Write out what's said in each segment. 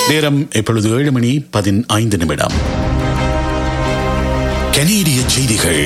நேரம் இப்பொழுது ஏழு மணி பதினைந்து நிமிடம் கனேடிய செய்திகள்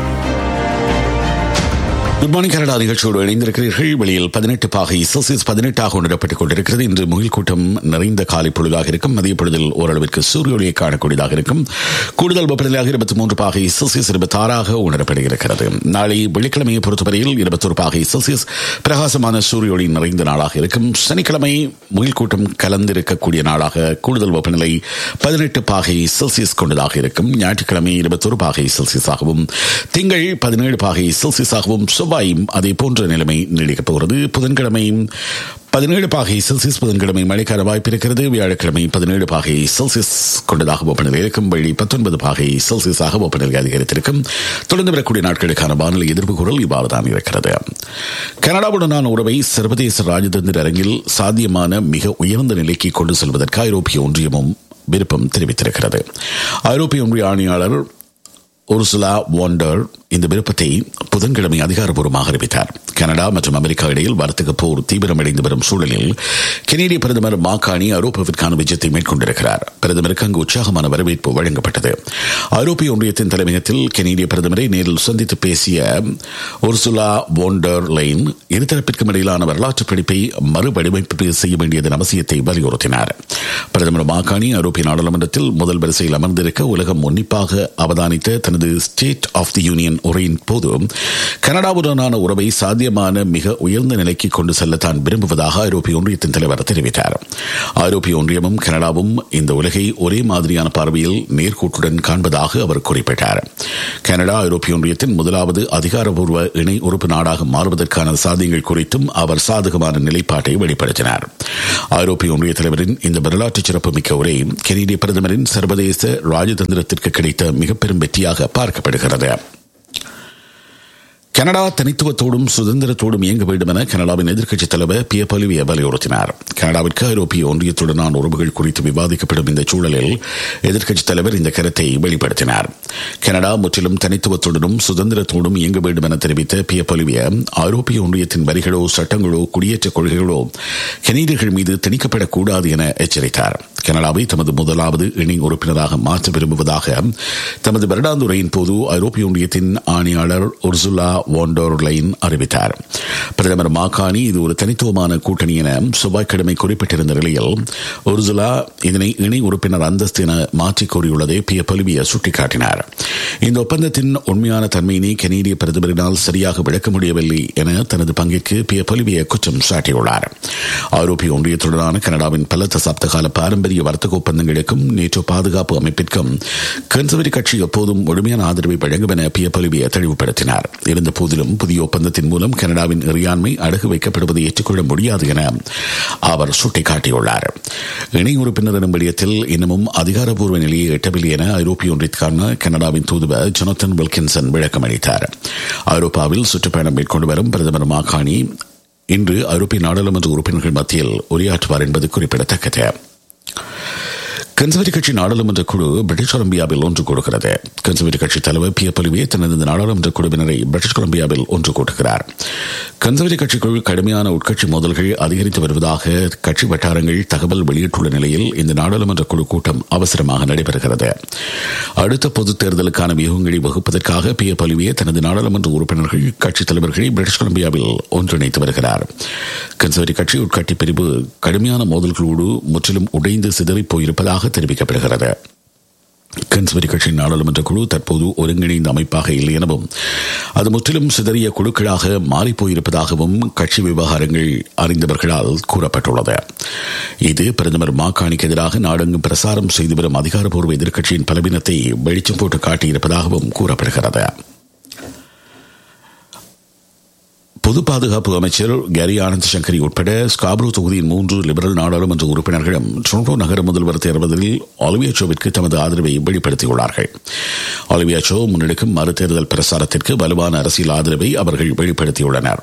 குட் மார்னிங் கனடா நிகழ்ச்சியோடு இணைந்திருக்கிறீர்கள் வெளியில் பதினெட்டு பாகை செல்சியஸ் பதினெட்டாக உணரப்பட்டுக் கொண்டிருக்கிறது இன்று முகில் கூட்டம் நிறைந்த காலை பொழுதாக இருக்கும் மதிய பொழுதில் ஓரளவிற்கு சூரிய ஒளியை காணக்கூடியதாக இருக்கும் கூடுதல் வெப்பநிலையாக இருபத்தி மூன்று பாகை செல்சியஸ் இருபத்தி ஆறாக உணரப்படுகிறது நாளை வெள்ளிக்கிழமையை பொறுத்தவரையில் இருபத்தொரு பாகை செல்சியஸ் பிரகாசமான சூரிய ஒளி நிறைந்த நாளாக இருக்கும் சனிக்கிழமை முகில் கூட்டம் கலந்திருக்கக்கூடிய நாளாக கூடுதல் வெப்பநிலை பதினெட்டு பாகை செல்சியஸ் கொண்டதாக இருக்கும் ஞாயிற்றுக்கிழமை இருபத்தொரு பாகை செல்சியஸாகவும் திங்கள் பதினேழு பாகை செல்சியஸாகவும் செவ்வாயும் அதே போன்ற நிலைமை நீடிக்கப் போகிறது புதன்கிழமை பதினேழு பாகை செல்சியஸ் புதன்கிழமை மழைக்கான வாய்ப்பு இருக்கிறது வியாழக்கிழமை பதினேழு பாகை செல்சியஸ் கொண்டதாக வெப்பநிலை இருக்கும் வெள்ளி பத்தொன்பது பாகை செல்சியஸாக வெப்பநிலை அதிகரித்திருக்கும் தொடர்ந்து வரக்கூடிய நாட்களுக்கான வானிலை எதிர்ப்பு குரல் இவ்வாறு தான் இருக்கிறது கனடாவுடனான உறவை சர்வதேச ராஜதந்திர அரங்கில் சாத்தியமான மிக உயர்ந்த நிலைக்கு கொண்டு செல்வதற்கு ஐரோப்பிய ஒன்றியமும் விருப்பம் தெரிவித்திருக்கிறது ஐரோப்பிய ஒன்றிய ஆணையாளர் உர்சுலா வாண்டர் இந்த விருப்பத்தை புதன்கிழமை அதிகாரப்பூர்வமாக அறிவித்தார் கனடா மற்றும் அமெரிக்கா இடையில் வர்த்தக போர் தீவிரமடைந்து வரும் சூழலில் கெனடிய பிரதமர் மாகாணி ஐரோப்பாவிற்கான விஜயத்தை மேற்கொண்டிருக்கிறார் பிரதமருக்கு அங்கு உற்சாகமான வரவேற்பு வழங்கப்பட்டது ஐரோப்பிய ஒன்றியத்தின் தலைமையகத்தில் கெனடிய பிரதமரை நேரில் சந்தித்து பேசிய உர்சுலா வாண்டர் லைன் இருதரப்பிற்கும் இடையிலான வரலாற்று பிடிப்பை மறுவடிவமைப்பு செய்ய வேண்டியதன் அவசியத்தை வலியுறுத்தினார் பிரதமர் மாகாணி ஐரோப்பிய நாடாளுமன்றத்தில் முதல் வரிசையில் அமர்ந்திருக்க உலகம் உன்னிப்பாக அவதானித்த தனது ஸ்டேட் ஆஃப் தி யூனியன் உரையின் போது கனடாவுடனான உறவை சாத்தியமான மிக உயர்ந்த நிலைக்கு கொண்டு செல்ல தான் விரும்புவதாக ஐரோப்பிய ஒன்றியத்தின் தலைவர் தெரிவித்தார் ஐரோப்பிய ஒன்றியமும் கனடாவும் இந்த உலகை ஒரே மாதிரியான பார்வையில் நேர்கூட்டுடன் காண்பதாக அவர் குறிப்பிட்டார் கனடா ஐரோப்பிய ஒன்றியத்தின் முதலாவது அதிகாரப்பூர்வ இணை உறுப்பு நாடாக மாறுவதற்கான சாத்தியங்கள் குறித்தும் அவர் சாதகமான நிலைப்பாட்டை வெளிப்படுத்தினார் ஐரோப்பிய ஒன்றிய தலைவரின் இந்த வரலாற்று சிறப்புமிக்க உரை கெனடிய பிரதமரின் சர்வதேச ராஜதந்திரத்திற்கு கிடைத்த மிக பெரும் வெற்றியாக பார்க்கப்படுகிறது கனடா தனித்துவத்தோடும் சுதந்திரத்தோடும் இயங்க வேண்டும் என கனடாவின் எதிர்க்கட்சித் தலைவர் பிய பலிவிய வலியுறுத்தினார் கனடாவிற்கு ஐரோப்பிய ஒன்றியத்துடனான உறவுகள் குறித்து விவாதிக்கப்படும் இந்த சூழலில் எதிர்க்கட்சித் தலைவர் இந்த கருத்தை வெளிப்படுத்தினார் கனடா முற்றிலும் தனித்துவத்துடனும் சுதந்திரத்தோடும் இயங்க வேண்டும் என தெரிவித்த பிய பலிவிய ஐரோப்பிய ஒன்றியத்தின் வரிகளோ சட்டங்களோ குடியேற்ற கொள்கைகளோ கனேடியர்கள் மீது திணிக்கப்படக்கூடாது என எச்சரித்தார் கனடாவை தமது முதலாவது இணை உறுப்பினராக மாற்ற விரும்புவதாக தமது வருடாந்துரையின் போது ஐரோப்பிய ஒன்றியத்தின் ஆணையாளர் உர்சுலா வாண்டோர் லைன் அறிவித்தார் பிரதமர் மாகாணி இது ஒரு தனித்துவமான கூட்டணி என செவ்வாய்க்கிழமை குறிப்பிட்டிருந்த நிலையில் உர்சுலா இதனை இணை உறுப்பினர் அந்தஸ்து என மாற்றிக் கோரியுள்ளதை பிய பல்விய சுட்டிக்காட்டினார் இந்த ஒப்பந்தத்தின் உண்மையான தன்மையினை கனேடிய பிரதமரினால் சரியாக விளக்க முடியவில்லை என தனது பங்கிற்கு பிய பல்விய குற்றம் சாட்டியுள்ளார் ஐரோப்பிய ஒன்றியத்துடனான கனடாவின் பல தசாப்த கால பாரம்பரிய வர்த்தக ஒப்பந்தங்களுக்கும் நேற்று பாதுகாப்பு அமைப்பிற்கும் கன்சர்வேட்டிவ் கட்சி எப்போதும் முழுமையான ஆதரவை வழங்கும் என பிய பல்விய தெளிவுபடுத்தினார் இருந்த போதிலும் புதிய ஒப்பந்தத்தின் மூலம் கனடாவின் இறையாண்மை அடகு வைக்கப்படுவதை ஏற்றுக்கொள்ள முடியாது என அவர் சுட்டிக்காட்டியுள்ளார் இணை உறுப்பினர் எனும் விடயத்தில் இன்னமும் அதிகாரப்பூர்வ நிலையை எட்டவில்லை என ஐரோப்பிய ஒன்றியத்துக்கான கனடாவின் தூதுவர் ஜொனத்தன் வில்கின்சன் விளக்கம் அளித்தார் ஐரோப்பாவில் சுற்றுப்பயணம் மேற்கொண்டு வரும் பிரதமர் மாகாணி இன்று ஐரோப்பிய நாடாளுமன்ற உறுப்பினர்கள் மத்தியில் உரையாற்றுவார் என்பது குறிப்பிடத்தக்கது கன்சர்வேட்டிவ் கட்சி நாடாளுமன்ற குழு பிரிட்டிஷ் கொலம்பியாவில் ஒன்று கூடுகிறது கன்சர்வேட்டிவ் கட்சி தலைவர் பி பலிவே தனது நாடாளுமன்ற குழுவினரை பிரிட்டிஷ் கொலம்பியாவில் ஒன்று கூட்டுகிறார் கன்சர்வேட்டிவ் கட்சிக்குள் கடுமையான உட்கட்சி மோதல்கள் அதிகரித்து வருவதாக கட்சி வட்டாரங்கள் தகவல் வெளியிட்டுள்ள நிலையில் இந்த நாடாளுமன்ற குழு கூட்டம் அவசரமாக நடைபெறுகிறது அடுத்த பொதுத் தேர்தலுக்கான வியூகங்களை வகுப்பதற்காக பி பலிவே தனது நாடாளுமன்ற உறுப்பினர்கள் கட்சித் தலைவர்களை பிரிட்டிஷ் கொலம்பியாவில் ஒன்றிணைத்து வருகிறார் கன்சர்வேட்டிவ் கட்சி உட்கட்சி பிரிவு கடுமையான மோதல்களோடு முற்றிலும் உடைந்து சிதறிப் போயிருப்பதாக தெரிவிக்கப்படுகிறது கன்சர்வேட்டிவ் கட்சியின் நாடாளுமன்ற குழு தற்போது ஒருங்கிணைந்த அமைப்பாக இல்லை எனவும் அது முற்றிலும் சிதறிய குழுக்களாக மாறிப்போயிருப்பதாகவும் கட்சி விவகாரங்கள் அறிந்தவர்களால் கூறப்பட்டுள்ளது இது பிரதமர் மாகாணிக்கு எதிராக நாடெங்கும் பிரசாரம் செய்து வரும் அதிகாரப்பூர்வ எதிர்க்கட்சியின் பலவீனத்தை வெளிச்சம் போட்டு காட்டியிருப்பதாகவும் கூறப்படுகிறது பொது பாதுகாப்பு அமைச்சர் கேரி ஆனந்த் சங்கரி உட்பட ஸ்காப்ரோ தொகுதியின் மூன்று லிபரல் நாடாளுமன்ற உறுப்பினர்களும் டொரண்டோ நகர முதல்வர் தேர்தலில் ஆலிவியாச்சோவிற்கு தமது ஆதரவை வெளிப்படுத்தியுள்ளார்கள் ஆலிவியாச்சோ முன்னெடுக்கும் மறுதேர்தல் பிரசாரத்திற்கு வலுவான அரசியல் ஆதரவை அவர்கள் வெளிப்படுத்தியுள்ளனர்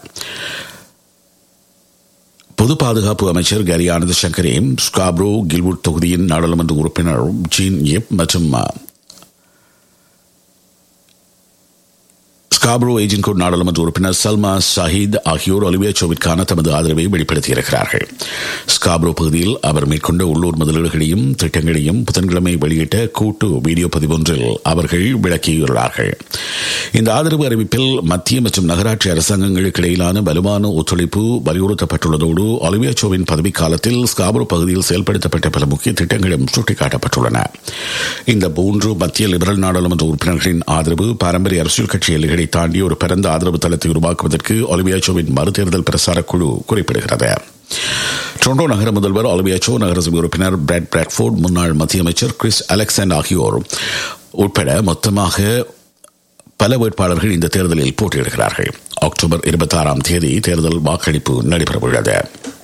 பொது பாதுகாப்பு அமைச்சர் Gary Anandasangaree Scarborough Guildwood தொகுதியின் நாடாளுமன்ற உறுப்பினர் ஜீன் எப் மற்றும் ஸ்காப்ரோ ஏஜின்கோட் நாடாளுமன்ற உறுப்பினர் சல்மா ஷாஹித் ஆகியோர் ஒலிவியா சோவிற்கான தமது ஆதரவை வெளிப்படுத்தியிருக்கிறார்கள் ஸ்காப்ரோ பகுதியில் அவர் மேற்கொண்ட உள்ளூர் முதலீடுகளையும் திட்டங்களையும் புதன்கிழமை வெளியிட்ட கூட்டு வீடியோ பதிவொன்றில் அவர்கள் விளக்கியுள்ளார்கள் இந்த ஆதரவு அறிவிப்பில் மத்திய மற்றும் நகராட்சி அரசாங்கங்களுக்கு இடையிலான வலுவான ஒத்துழைப்பு வலியுறுத்தப்பட்டுள்ளதோடு ஒலிவியா சோவின் பதவிக்காலத்தில் ஸ்காப்ரோ பகுதியில் செயல்படுத்தப்பட்ட பல முக்கிய திட்டங்களும் சுட்டிக்காட்டப்பட்டுள்ளன இந்த மூன்று மத்திய லிபரல் நாடாளுமன்ற உறுப்பினர்களின் ஆதரவு பாரம்பரிய அரசியல் கட்சி எல்லைகளை தாண்டி ஒரு பரந்த ஆதரவு தளத்தை உருவாக்குவதற்கு ஒலிவியாச்சோவின் மறுதேர்தல் பிரசார குழு குறிப்பிடுகிறது டொரண்டோ நகர முதல்வர் ஒலிவியாச்சோ நகரசபை உறுப்பினர் பிராட் பிராட்ஃபோர்ட் முன்னாள் மத்திய அமைச்சர் கிறிஸ் அலெக்சாண்ட் ஆகியோர் உட்பட மொத்தமாக பல வேட்பாளர்கள் இந்த தேர்தலில் போட்டியிடுகிறார்கள் அக்டோபர் இருபத்தி ஆறாம் தேதி தேர்தல் வாக்களிப்பு நடைபெறவுள்ளது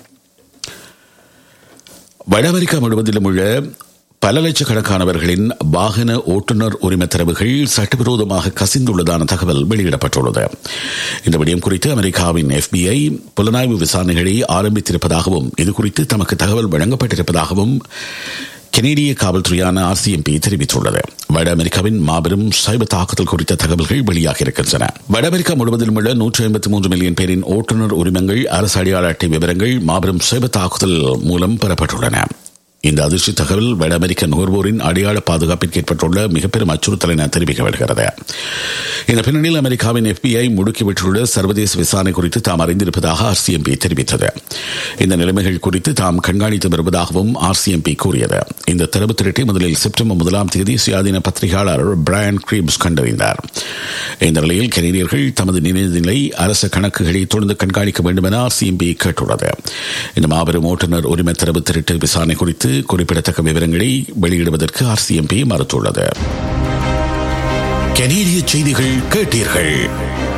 வட அமெரிக்கா முழுவதிலும் உள்ள பல லட்சக்கணக்கானவர்களின் வாகன ஓட்டுநர் உரிம தரவுகள் சட்டவிரோதமாக கசிந்துள்ளதான தகவல் வெளியிடப்பட்டுள்ளது இந்த விடயம் குறித்து அமெரிக்காவின் எஃபிஐ புலனாய்வு விசாரணைகளை ஆரம்பித்திருப்பதாகவும் இதுகுறித்து தமக்கு தகவல் வழங்கப்பட்டிருப்பதாகவும் கெனடிய காவல்துறையான ஆர்சிஎம்பி தெரிவித்துள்ளது வட அமெரிக்காவின் மாபெரும் சைபர் தாக்குதல் குறித்த தகவல்கள் வெளியாக இருக்கின்றன வட அமெரிக்கா முழுவதிலும் உள்ள நூற்றி ஐம்பத்தி மூன்று மில்லியன் பேரின் ஓட்டுநர் உரிமங்கள் அரசு அடையாள அட்டை விவரங்கள் மாபெரும் சைபர் தாக்குதல் மூலம் பெறப்பட்டுள்ளன இந்த அதிர்ச்சி தகவல் வட அமெரிக்க நுகர்வோரின் அடையாள பாதுகாப்பிற்கு ஏற்பட்டுள்ள மிகப்பெரும் அச்சுறுத்தல் என தெரிவிக்கப்படுகிறது இந்த பின்னணியில் அமெரிக்காவின் எஃபிஐ முடுக்கிவிட்டுள்ள சர்வதேச விசாரணை குறித்து தாம் அறிந்திருப்பதாக ஆர்சிஎம்பி தெரிவித்தது இந்த நிலைமைகள் குறித்து தாம் கண்காணித்து வருவதாகவும் ஆர்சிஎம்பி கூறியது இந்த தரவு திரட்டை முதலில் செப்டம்பர் முதலாம் தேதி சுயாதீன பத்திரிகையாளர் பிரையன் கிரீப்ஸ் கண்டறிந்தார் இந்த நிலையில் கனேடியர்கள் தமது நினைவுநிலை அரசு கணக்குகளை தொடர்ந்து கண்காணிக்க வேண்டும் என ஆர்சிஎம்பி கேட்டுள்ளது இந்த மாபெரும் ஓட்டுநர் உரிமை தரவு திருட்டு விசாரணை குறித்து குறிப்பிடத்தக்க விவரங்களை வெளியிடுவதற்கு ஆர்சிஎம்பி மறுத்துள்ளது கனேடிய செய்திகள் கேட்டீர்கள்